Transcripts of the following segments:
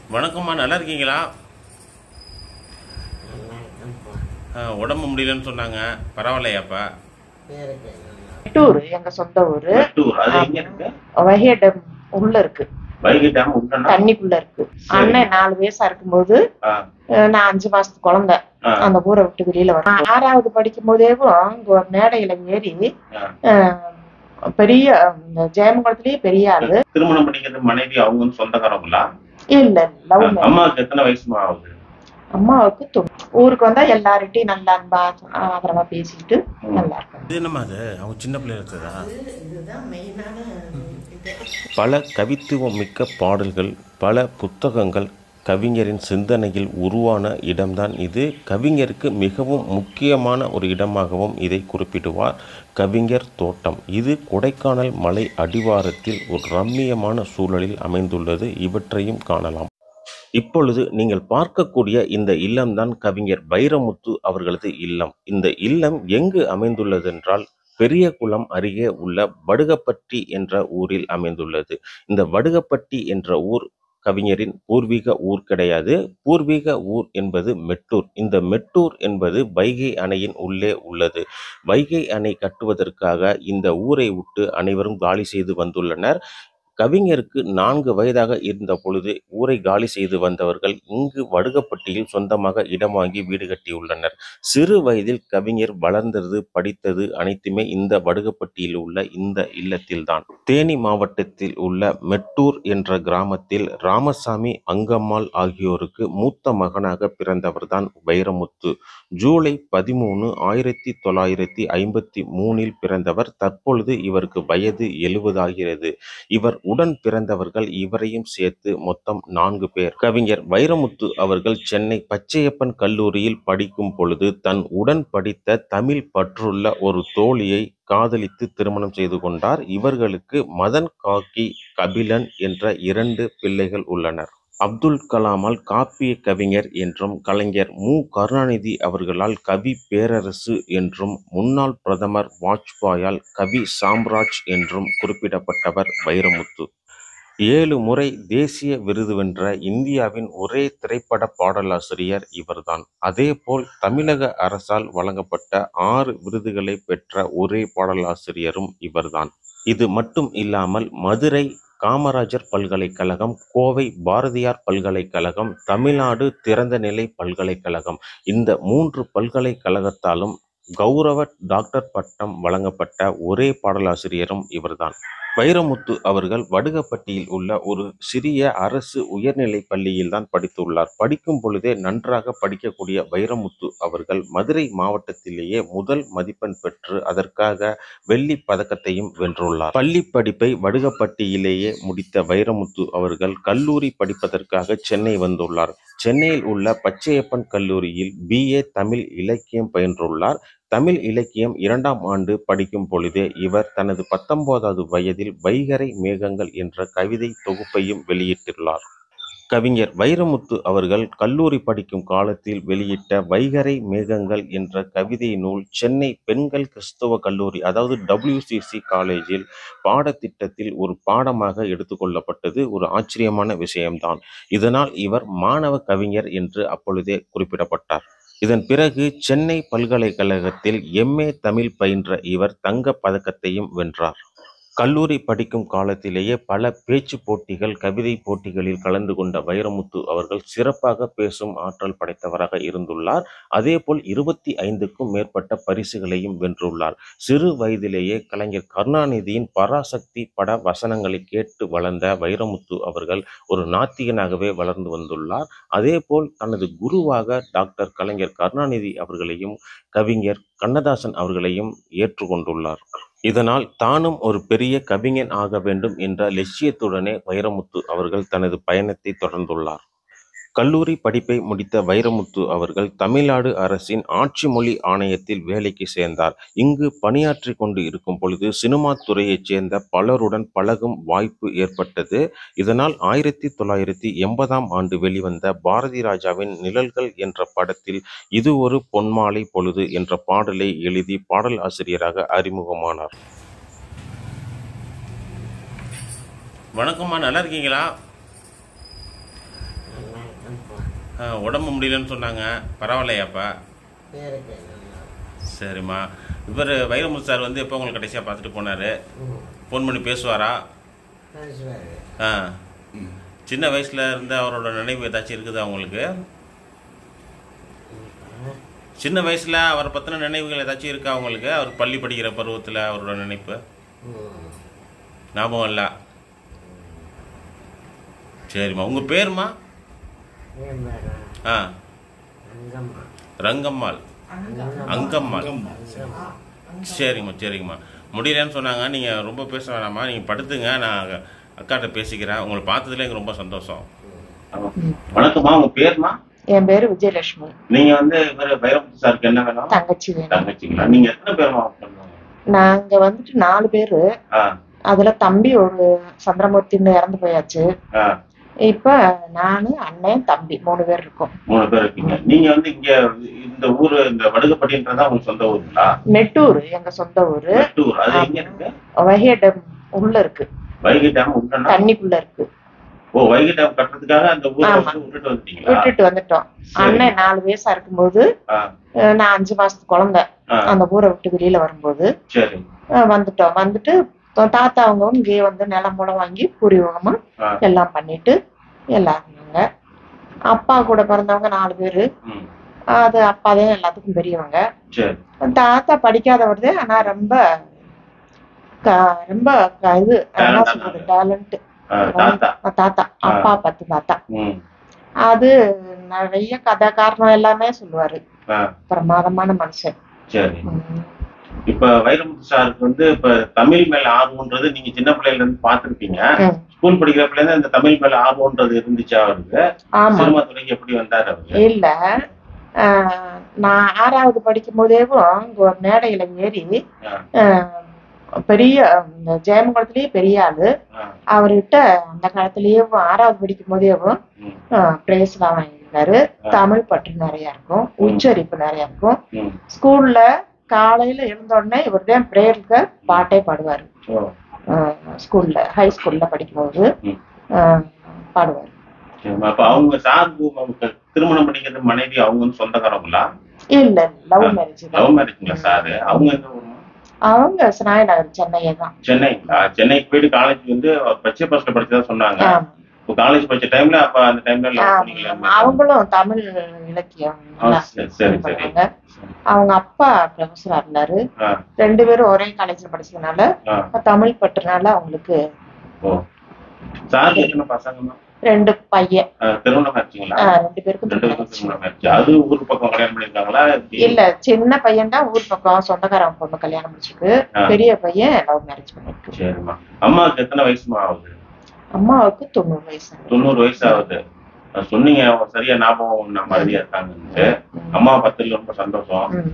வணக்கம்மா நல்லா இருக்கீங்களா ஆ, உடம்பு முடியலன்னு சொன்னாங்க பரவாயில்லையாப்பா டூர் எங்க சொந்த ஊரு மெட்டூர் அது எங்க இருக்கு வகைய டேம் உள்ள இருக்கு வைகை டேம் உண்டனா தண்ணிக்குள்ள இருக்கு அண்ணன் நாலு வயசா இருக்கும்போது ஆ, அஹ், நான் அஞ்சு மாசத்து குழந்தை ஆ, அந்த ஊரை விட்டு வெளியில வர ஆறாவது படிக்கும் போதேவும் இங்க ஒரு மேடையில ஏறி ஆ. அஹ், பெரிய இந்த ஜெயமங்கலத்திலேயே பெரிய ஆளு திருமணம் பண்ணிக்கிறது மனைவி அவங்க சொந்தக்காரங்களா இல்ல லவ் அம்மாவுக்கு எத்தனை வயசுமா ஆகுது அம்மாவுக்கு தொண்ணூறு. ஊருக்கு வந்தா எல்லார்கிட்டயும் நல்லா அன்பா ஆதரவா பேசிட்டு நல்லா இருக்கும் இது என்னம்மா அது அவங்க சின்ன பிள்ளைல இருக்கிறதா இதுதான் மெயினான பல கவித்துவம் மிக்க பாடல்கள் பல புத்தகங்கள் கவிஞரின் சிந்தனையில் உருவான இடம்தான் இது கவிஞருக்கு மிகவும் முக்கியமான ஒரு இடமாகவும் இதை குறிப்பிடுவார் கவிஞர் தோட்டம் இது கொடைக்கானல் மலை அடிவாரத்தில் ஒரு ரம்மியமான சூழலில் அமைந்துள்ளது இவற்றையும் காணலாம் இப்பொழுது நீங்கள் பார்க்கக்கூடிய இந்த இல்லம்தான் கவிஞர் வைரமுத்து அவர்களது இல்லம் இந்த இல்லம் எங்கு அமைந்துள்ளதென்றால் பெரியகுளம் அருகே உள்ள வடுகப்பட்டி என்ற ஊரில் அமைந்துள்ளது இந்த வடுகப்பட்டி என்ற ஊர் கவிஞரின் பூர்வீக ஊர் கிடையாது பூர்வீக ஊர் என்பது மெட்டூர் இந்த மெட்டூர் என்பது வைகை அணையின் உள்ளே உள்ளது வைகை அணை கட்டுவதற்காக இந்த ஊரை விட்டு அனைவரும் காலி செய்து வந்துள்ளனர் கவிஞருக்கு நான்கு வயதாக இருந்த பொழுது ஊரை காலி செய்து வந்தவர்கள் இங்கு வடுகப்பட்டியில் சொந்தமாக இடம் வாங்கி வீடு கட்டியுள்ளனர் சிறு வயதில் கவிஞர் வளர்ந்தது படித்தது அனைத்துமே இந்த வடுகப்பட்டியில் உள்ள இந்த இல்லத்தில்தான் தேனி மாவட்டத்தில் உள்ள மெட்டூர் என்ற கிராமத்தில் ராமசாமி அங்கம்மாள் ஆகியோருக்கு மூத்த மகனாக பிறந்தவர்தான் வைரமுத்து ஜூலை பதிமூணு ஆயிரத்தி தொள்ளாயிரத்தி ஐம்பத்தி மூணில் பிறந்தவர் தற்பொழுது இவருக்கு வயது எழுபதாகிறது இவர் உடன் பிறந்தவர்கள் இவரையும் சேர்த்து மொத்தம் நான்கு பேர் கவிஞர் வைரமுத்து அவர்கள் சென்னை பச்சையப்பன் கல்லூரியில் படிக்கும் பொழுது தன் உடன் படித்த தமிழ் பற்றுள்ள ஒரு தோழியை காதலித்து திருமணம் செய்து கொண்டார் இவர்களுக்கு மதன் காக்கி கபிலன் என்ற இரண்டு பிள்ளைகள் உள்ளனர் அப்துல் கலாமால் காப்பிய கவிஞர் என்றும் கலைஞர் மு கருணாநிதி அவர்களால் கவி பேரரசு என்றும் முன்னாள் பிரதமர் வாஜ்பாயால் கவி சாம்ராஜ் என்றும் குறிப்பிடப்பட்டவர் வைரமுத்து ஏழு முறை தேசிய விருது வென்ற இந்தியாவின் ஒரே திரைப்பட பாடலாசிரியர் இவர்தான் அதேபோல் தமிழக அரசால் வழங்கப்பட்ட ஆறு விருதுகளை பெற்ற ஒரே பாடலாசிரியரும் இவர்தான் இது மட்டும் இல்லாமல் மதுரை காமராஜர் பல்கலைக்கழகம் கோவை பாரதியார் பல்கலைக்கழகம் தமிழ்நாடு திறந்தநிலை பல்கலைக்கழகம் இந்த மூன்று பல்கலைக்கழகத்தாலும் கௌரவ டாக்டர் பட்டம் வழங்கப்பட்ட ஒரே பாடலாசிரியரும் இவர்தான் வைரமுத்து அவர்கள் வடுகப்பட்டியில் உள்ள ஒரு சிறிய அரசு உயர்நிலை பள்ளியில் தான் படித்துள்ளார் படிக்கும் பொழுதே நன்றாக படிக்கக்கூடிய வைரமுத்து அவர்கள் மதுரை மாவட்டத்திலேயே முதல் மதிப்பெண் பெற்று அதற்காக வெள்ளி பதக்கத்தையும் வென்றுள்ளார் பள்ளி படிப்பை வடுகப்பட்டியிலேயே முடித்த வைரமுத்து அவர்கள் கல்லூரி படிப்பதற்காக சென்னை வந்துள்ளார் சென்னையில் உள்ள பச்சையப்பன் கல்லூரியில் பிஏ தமிழ் இலக்கியம் பயின்றுள்ளார் தமிழ் இலக்கியம் இரண்டாம் ஆண்டு படிக்கும் பொழுதே இவர் தனது பத்தொன்பதாவது வயதில் வைகறை மேகங்கள் என்ற கவிதை தொகுப்பையும் வெளியிட்டுள்ளார் கவிஞர் வைரமுத்து அவர்கள் கல்லூரி படிக்கும் காலத்தில் வெளியிட்ட வைகறை மேகங்கள் என்ற கவிதை நூல் சென்னை பெண்கள் கிறிஸ்தவ கல்லூரி அதாவது டபிள்யூசிசி காலேஜில் பாடத்திட்டத்தில் ஒரு பாடமாக எடுத்துக்கொள்ளப்பட்டது ஒரு ஆச்சரியமான விஷயம்தான் இதனால் இவர் மாணவ கவிஞர் என்று அப்பொழுதே குறிப்பிடப்பட்டார் இதன் பிறகு சென்னை பல்கலைக்கழகத்தில் எம்ஏ தமிழ் பயின்ற இவர் தங்கப் பதக்கத்தையும் வென்றார் கல்லூரி படிக்கும் காலத்திலேயே பல பேச்சு போட்டிகள் கவிதை போட்டிகளில் கலந்து கொண்ட வைரமுத்து அவர்கள் சிறப்பாக பேசும் ஆற்றல் படைத்தவராக இருந்துள்ளார் அதேபோல் இருபத்தி ஐந்துக்கும் மேற்பட்ட பரிசுகளையும் வென்றுள்ளார் சிறு வயதிலேயே கலைஞர் கருணாநிதியின் பராசக்தி பட வசனங்களை கேட்டு வளர்ந்த வைரமுத்து அவர்கள் ஒரு நாத்திகனாகவே வளர்ந்து வந்துள்ளார் அதேபோல் தனது குருவாக டாக்டர் கலைஞர் கருணாநிதி அவர்களையும் கவிஞர் கண்ணதாசன் அவர்களையும் ஏற்றுக்கொண்டுள்ளார் இதனால் தானும் ஒரு பெரிய கவிஞன் ஆக வேண்டும் என்ற லட்சியத்துடனே வைரமுத்து அவர்கள் தனது பயணத்தை தொடர்ந்துள்ளார் கல்லூரி படிப்பை முடித்த வைரமுத்து அவர்கள் தமிழ்நாடு அரசின் ஆட்சி மொழி ஆணையத்தில் வேலைக்கு சேர்ந்தார் இங்கு பணியாற்றி கொண்டு இருக்கும் பொழுது சினிமா துறையைச் சேர்ந்த பலருடன் பழகும் வாய்ப்பு ஏற்பட்டது இதனால் ஆயிரத்தி தொள்ளாயிரத்தி எண்பதாம் ஆண்டு வெளிவந்த பாரதி ராஜாவின் நிழல்கள் என்ற படத்தில் இது ஒரு பொன்மாலை பொழுது என்ற பாடலை எழுதி பாடல் ஆசிரியராக அறிமுகமானார் வணக்கம்மா நல்லா இருக்கீங்களா ஆ, உடம்பு முடியலன்னு சொன்னாங்க பரவாயில்லையாப்பா இருக்கு நல்லா சரிம்மா இவர் வைரமுத்து சார் வந்து எப்போ உங்களுக்கு கடைசியாக பார்த்துட்டு போனார் ம் ஃபோன் பண்ணி பேசுவாரா பேசுவார் ஆ சின்ன வயசில் இருந்த அவரோட நினைவு ஏதாச்சும் இருக்குதா உங்களுக்கு சின்ன வயசில் அவரை பற்றின நினைவுகள் ஏதாச்சும் இருக்கா உங்களுக்கு அவர் பள்ளி படிக்கிற பருவத்தில் அவரோட நினைப்பு ம் ஞாபகம் இல்லை சரிம்மா உங்கள் பேருமா ஏன் மேடம் ஆ அங்கம்மா ரங்கம்மாள் அங்கம்மாள் அங்கம்மா சரிங்கம்மா சரிங்கம்மா முடியலன்னு சொன்னாங்க நீங்கள் ரொம்ப பேச வேணாம்மா நீங்கள் படுத்துங்க நான் அக்காட்ட பேசிக்கிறேன் உங்களை பார்த்ததுல எனக்கு ரொம்ப சந்தோஷம் வணக்கம்மா உங்கள் பேருமா என் பேரு விஜயலட்சுமி நீங்க வந்து இவர் வைரமுத்து சாருக்கு என்ன வேணும் தங்கச்சி வேணும் தங்கச்சிங்களா நீங்க எத்தனை பேர் நாங்க வந்துட்டு நாலு பேரு ஆ அதுல தம்பி ஒரு சந்திரமூர்த்தின்னு இறந்து போயாச்சு ஆ இப்ப நானு அண்ணன் தம்பி மூணு பேர் இருக்கோம் மூணு பேர் இருக்கீங்க நீங்க வந்து இங்க இந்த ஊரு இந்த வடுகப்பட்டின்றதா உங்க சொந்த ஊருங்களா நெட்டூர் எங்க சொந்த ஊரு வெட்டூர் அது எங்க இருக்கு வைகை டேம் உள்ள இருக்கு வைகை டேம் உண்டனா தண்ணிக்குள்ள இருக்கு ஓ வைகை டேம் கட்டுறதுக்காக அந்த ஊரை ஆமா. வந்து விட்டுட்டு வந்துட்டீங்களா விட்டுட்டு வந்துட்டோம் சரி. அண்ணன் நாலு வயசா இருக்கும்போது ஆ, அஹ், நான் அஞ்சு மாசத்து குழந்தை ஆ, அந்த ஊரை விட்டு வெளியில வரும்போது சரி அஹ், வந்துட்டோம் வந்துட்டு தா- தாத்தா அவங்க இங்கேயே வந்து நிலம் மூலம் வாங்கி பூர்வீகமா ஆ, எல்லாம் பண்ணிட்டு எல்லாம் இருந்தாங்க அப்பா கூட பிறந்தவங்க நாலு பேரு ம், அது அப்பாதான் எல்லாத்துக்கும் பெரியவங்க சரி தாத்தா படிக்காதவர் ஆனா ரொம்ப க- ரொம்ப க- இது என்ன Talent சொல்றது டேலண்ட் ஆ, தாத்தா தாத்தா அப்பா பத்து தாத்தா ம் அது நிறைய கதை காரணம் எல்லாமே சொல்லுவாரு ஆ, பிரமாதமான மனுஷன் சரி உம். இப்ப வைரமுத்து சாருக்கு வந்து இப்ப தமிழ் மேல ஆர்வம்ன்றது நீங்க சின்ன பிள்ளையில இருந்து பாத்திருப்பீங்க உம். ஸ்கூல் படிக்கிற பிள்ளைங்க இந்த தமிழ் மேல ஆர்வம்ன்றது இருந்துச்சா அவருக்கு ஆமா சினிமா துறைக்கு எப்படி வந்தாரு அவரு இல்ல ஆஹ், நான் ஆறாவது படிக்கும் போதேவும் இங்க ஒரு மேடையில ஏறி ஆ, ஆஹ், பெரிய இந்த ஜெயமங்கலத்திலேயே பெரிய ஆளு ஆ, அவர்கிட்ட அந்த காலத்திலேயும் ஆறாவது படிக்கும் போதேவும் ம், பிரைஸ் எல்லாம் வாங்கியிருக்காரு தமிழ் பற்று நிறைய இருக்கும் உச்சரிப்பு நிறைய இருக்கும் ம். ஸ்கூல்ல காலையில எழுந்த உடனே இவர் தான் பிரேயருக்கு பாட்டே பாடுவாரு ஓ, ஸ்கூல்ல ஹை ஸ்கூல்ல படிக்கும்போது ம். ஆஹ், பாடுவாரு சரிம்மா. அப்ப அவங்க சார்பு அவங்க திருமணம் பண்ணிக்கிறது மனைவி அவங்க வந்து சொந்தக்காரங்களா இல்ல லவ் மேரேஜ் லவ் மேரேஜ்ங்களா சாரு அவங்க எங்க ஊருமா அவங்க நாயநகர் சென்னையே தான் சென்னைங்களா சென்னைக்கு போயிட்டு காலேஜ் வந்து பச்சை பஸ்ல படிச்சதா சொன்னாங்க ஆமா. காலேஜ் படிச்ச டைம்ல அப்ப அந்த டைம்ல லவ் ஆமா, பண்ணிக்கல ஆமா. அவங்களும் தமிழ் இலக்கியம் நல்லா சரி சரி இது சரி பண்ணுவாங்க. அவங்க அப்பா ப்ரொஃபஸரா இருந்தாரு ஆ, ரெண்டு பேரும் ஒரே காலேஜ்ல படிச்சதுனால ஆ, தமிழ் பற்றுனால அவங்களுக்கு ஓ சாருக்கு எத்தனை பசங்கம்மா ரெண்டு பையன் ஆ, திருமணம் ஆச்சுங்களா ஆஹ், ரெண்டு பேருக்கும் ரெண்டு திருமணம் பேருக்கும் ஆச்சு. திருமணம் ஆச்சு அது ஊர் பக்கம் கல்யாணம் பண்ணிருக்காங்களா எப்படி? இல்ல சின்ன பையன் தான் ஊர் பக்கம் சொந்தக்காரன் பொண்ணு கல்யாணம் முடிச்சிருக்கு ஆ. பெரிய பையன் லவ் மேரேஜ் பண்ணிருக்கு சரிம்மா அம்மாவுக்கு எத்தனை வயசுமா ஆகுது அம்மாவுக்கு தொண்ணூறு வயசு ஆகுது. தொண்ணூறு வயசு ஆகுது அஹ் சொன்னீங்க அவங்க சரியா ஞாபகம் நம்ம மறதியா இருக்காங்கன்ட்டு ம். அம்மா பத்துல ரொம்ப சந்தோஷம் ம்.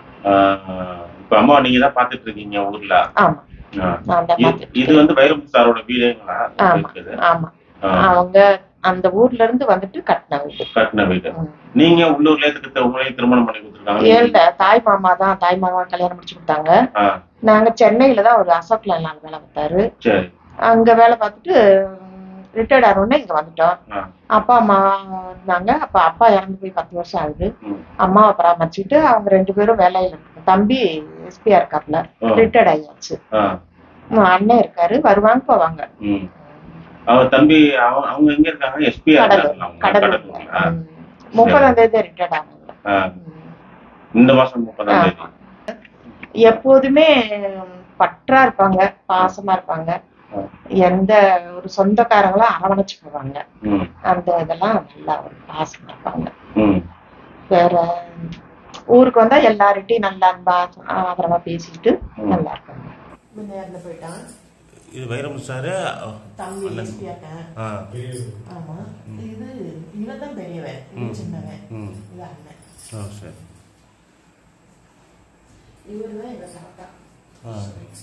ஆஹ் இப்ப அம்மா நீங்க தான் பாத்துட்டு இருக்கீங்க ஊர்ல ஆமா ஆஹ் நான் தான் இது- பார்த்துட்டு இது வந்து வைரமுத்து சாரோட வீடுங்களா ஆமா. இருக்குது ஆமா ஆஹ் அவங்க அந்த ஊர்ல இருந்து வந்துட்டு கட்டின வீடு கட்டின வீடு ம். நீங்க உள்ளூர்ல இருந்து உங்களையும் திருமணம் பண்ணி கொடுத்துருக்காங்க ஏழ்ல தாய் மாமா தான் தாய் மாமா கல்யாணம் முடிச்சு கொடுத்தாங்க ஆஹ் நாங்க சென்னையில தான் ஒரு அசோக் லேண்ட் வேலை பார்த்தாரு சரி அங்க வேலை பார்த்துட்டு ரிட்டையர்ட் ஆனோடனே இங்க வந்துட்டோம் ஆஹ் அப்பா அம்மா இருந்தாங்க அப்ப அப்பா இறந்து போய் பத்து வருஷம் ஆகுது ம். அம்மாவை பராமரிச்சுட்டு அவங்க ரெண்டு பேரும் வேலையில இருக்காங்க தம்பி எஸ்பியா இருக்காப்ல ஆ. ரிட்டையர்ட் ஆகியாச்சு ஆஹ் உம் அண்ணன் இருக்காரு வருவாங்க போவாங்க ம் அவ தம்பி அவ- அவங்க எங்க இருக்காங்க எஸ்பி கடலூர் கடலூர் கடலூர்ல உம். முப்பதாம் தேதி ரிட்டையர்ட் ஆனாங்க ஆஹ் உம். இந்த மாசம் முப்பதாம் தேதி ஆமா. எப்போதுமே பற்றா இருப்பாங்க பாசமா இருப்பாங்க ஆ. எந்த ஒரு சொந்தக்காரங்களும் அரவணைச்சு போவாங்க ம் அந்த இதெல்லாம் நல்லா ஒரு பாசமா இருப்பாங்க ம் வேற ஊருக்கு வந்தா எல்லார்கிட்டயும் நல்லா அன்பா ஆதரவா பேசிட்டு ம். நல்லா இருப்பாங்க நேர்ல போயிட்டான் இது வைரம் சாரு தம்பி அண்ணன். எஸ்பியாக்க ஆ ஆமா இது இவன் தான் பெரியவன் இது ம். சின்னவன் ம் இது அண்ணன் ஆ சரி இவர் தான் எங்க தாத்தா ஆ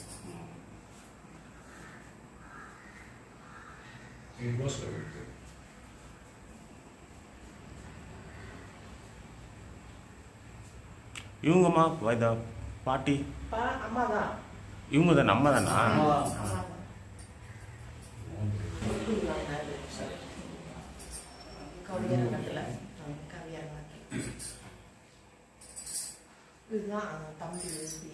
இவங்கம்மா வைதா பாட்டி பா அம்மா தான் இவங்க தான் நம்ம தானா கவியரங்கத்தில் கவியரங்கத்தில் இதுதான் தம்பி வேஷ்டி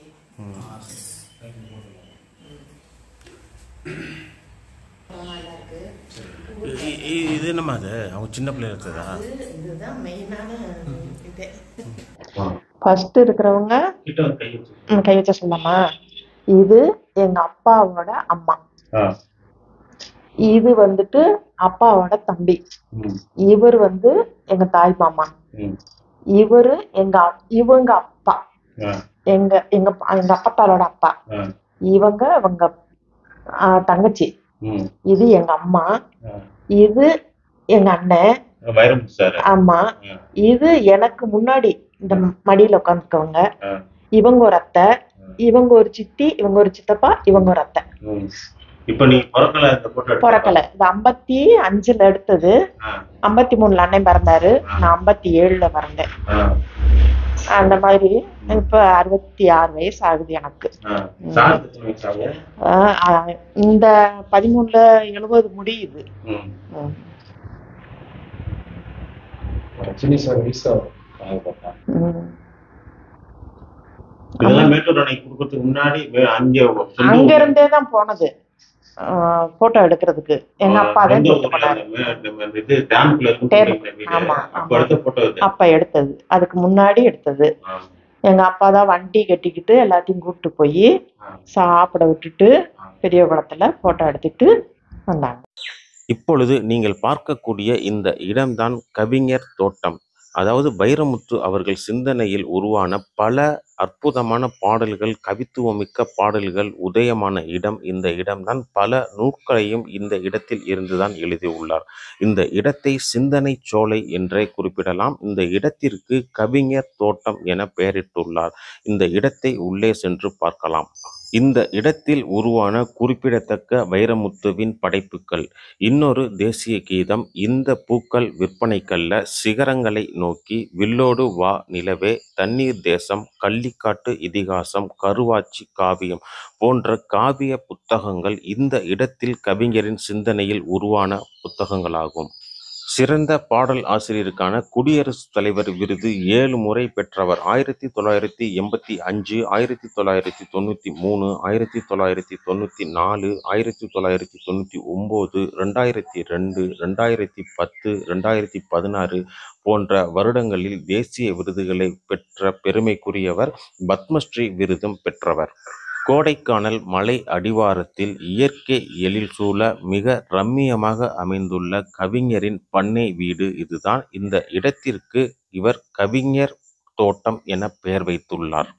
அப்புறமா இதா இருக்கு இ- இ- இது என்னம்மா அது அவங்க சின்ன பிள்ளைல இருக்கிறதா இது இதுதான் மெயினான இது ஃபர்ஸ்ட் இருக்கிறவங்க கிட்ட ஒரு கை வச்சு ம், கை வச்ச சொல்லலாமா இது எங்க அப்பாவோட அம்மா ஆ இது வந்துட்டு அப்பாவோட தம்பி ம் இவர் வந்து எங்க தாய் மாமா ம் இவரு எங்க அப்- இவங்க அப்பா ஆ எங்க எங்க பா- எங்க அப்பத்தாரோட அப்பா ஆ இவங்க அவங்க ஆ, தங்கச்சி ம் இது எங்க அம்மா ஆ இது எங்க அண்ணன் வைரம் சார் ஆமா ஆ இது எனக்கு முன்னாடி இந்த மடியில உட்காந்துருக்கவங்க ஆ இவங்க ஒரு அத்தை இவங்க ஒரு சித்தி இவங்க ஒரு சித்தப்பா இவங்க ஒரு அத்தை ம் இப்போ நீ பிறக்கல இந்த போட்டோ பிறக்கல இது ஐம்பத்தி அஞ்சுல எடுத்தது ஆ ஐம்பத்தி மூணுல அண்ணன் பிறந்தாரு நான் ஐம்பத்தி ஏழுல பிறந்தேன் ஆ அந்த மாதிரி இப்ப அறுபத்தி ஆறு வயசு ஆகுது எனக்கு ஆ சார் எத்தனை வயசு ஆகுது? ஆஹ் ஆஹ் இந்த பதிமூணுல எழுபது முடியுது ம் ம். சின்ன சார் வயசா ம். இதெல்லாம் மேட்டூர் அணை கொடுக்கறதுக்கு முன்னாடி வே- அங்க சொந்த அங்க ஊர்ல- இருந்தே தான் போனது போட்டோ எடுக்கிறதுக்கு எங்க அப்பா தான் சொந்த கூட்டு ஊர்ல போனாரு மே- நம்ம இது டேம்குள்ள இருக்கும் டேம். சொன்னீங்களே வீடு. ஆமா, அப்ப ஆமா. எடுத்த போட்டோ இது அப்பா எடுத்தது அதுக்கு முன்னாடி எடுத்தது ஆ, எங்க அப்பா தான் வண்டி கட்டிக்கிட்டு எல்லாத்தையும் கூப்பிட்டு போய் ஆ, சாப்பிட விட்டுட்டு ஆ. பெரிய குளத்துல போட்டோ எடுத்துட்டு வந்தாங்க இப்பொழுது நீங்கள் பார்க்கக்கூடிய இந்த இடம்தான் கவிஞர் தோட்டம் அதாவது வைரமுத்து அவர்கள் சிந்தனையில் உருவான பல அற்புதமான பாடல்கள் கவித்துவமிக்க பாடல்கள் உதயமான இடம் இந்த இடம்தான் பல நூற்களையும் இந்த இடத்தில் இருந்துதான் எழுதியுள்ளார் இந்த இடத்தை சிந்தனை சோலை என்றே குறிப்பிடலாம் இந்த இடத்திற்கு கவிஞர் தோட்டம் என பெயரிட்டுள்ளார் இந்த இடத்தை உள்ளே சென்று பார்க்கலாம் இந்த இடத்தில் உருவான குறிப்பிடத்தக்க வைரமுத்துவின் படைப்புகள் இன்னொரு தேசிய கீதம் இந்த பூக்கள் விற்பனைக்கல்ல சிகரங்களை நோக்கி வில்லோடு வா நிலவே தண்ணீர் தேசம் கள்ளிக்காட்டு இதிகாசம் கருவாச்சி காவியம் போன்ற காவிய புத்தகங்கள் இந்த இடத்தில் கவிஞரின் சிந்தனையில் உருவான புத்தகங்களாகும் சிறந்த பாடல் ஆசிரியருக்கான குடியரசுத் தலைவர் விருது ஏழு முறை பெற்றவர் ஆயிரத்தி தொள்ளாயிரத்தி எண்பத்தி அஞ்சு ஆயிரத்தி தொள்ளாயிரத்தி தொண்ணூற்றி மூணு ஆயிரத்தி தொள்ளாயிரத்தி தொண்ணூற்றி நாலு ஆயிரத்தி தொள்ளாயிரத்தி தொண்ணூற்றி ஒம்பது ரெண்டாயிரத்தி ரெண்டு ரெண்டாயிரத்தி பத்து ரெண்டாயிரத்தி பதினாறு போன்ற வருடங்களில் தேசிய விருதுகளை பெற்ற பெருமைக்குரியவர் பத்மஸ்ரீ விருதும் பெற்றவர் கோடைக்கானல் மலை அடிவாரத்தில் இயற்கை எழில் சூழ மிக ரம்மியமாக அமைந்துள்ள கவிஞரின் பண்ணை வீடு இதுதான் இந்த இடத்திற்கு இவர் கவிஞர் தோட்டம் என பெயர் வைத்துள்ளார்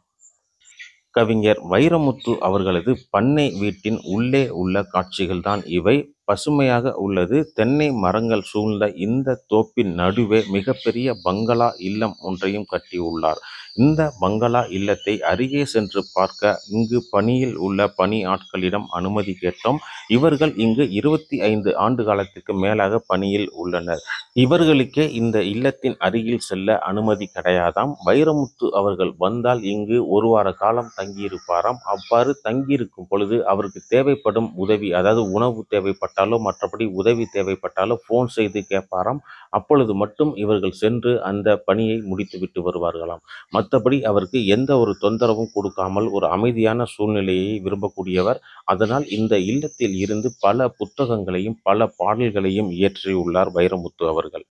கவிஞர் வைரமுத்து அவர்களது பண்ணை வீட்டின் உள்ளே உள்ள காட்சிகள்தான் இவை பசுமையாக உள்ளது தென்னை மரங்கள் சூழ்ந்த இந்த தோப்பின் நடுவே மிகப்பெரிய பங்களா இல்லம் ஒன்றையும் கட்டியுள்ளார் இந்த பங்களா இல்லத்தை அருகே சென்று பார்க்க இங்கு பணியில் உள்ள பணி ஆட்களிடம் அனுமதி கேட்டோம் இவர்கள் இங்கு இருபத்தி ஐந்து ஆண்டு காலத்துக்கு மேலாக பணியில் உள்ளனர் இவர்களுக்கே இந்த இல்லத்தின் அருகில் செல்ல அனுமதி கிடையாதாம் வைரமுத்து அவர்கள் வந்தால் இங்கு ஒரு வார காலம் தங்கியிருப்பாராம் அவ்வாறு தங்கியிருக்கும் பொழுது அவருக்கு தேவைப்படும் உதவி அதாவது உணவு தேவைப்பட்டாலோ மற்றபடி உதவி தேவைப்பட்டாலோ ஃபோன் செய்து கேட்பாராம் அப்பொழுது மட்டும் இவர்கள் சென்று அந்த பணியை முடித்துவிட்டு வருவார்களாம் மற்றபடி அவருக்கு எந்த ஒரு தொந்தரவும் கொடுக்காமல் ஒரு அமைதியான சூழ்நிலையை விரும்பக்கூடியவர் அதனால் இந்த இல்லத்தில் இருந்து பல புத்தகங்களையும் பல பாடல்களையும் இயற்றியுள்ளார் வைரமுத்து அவர்கள்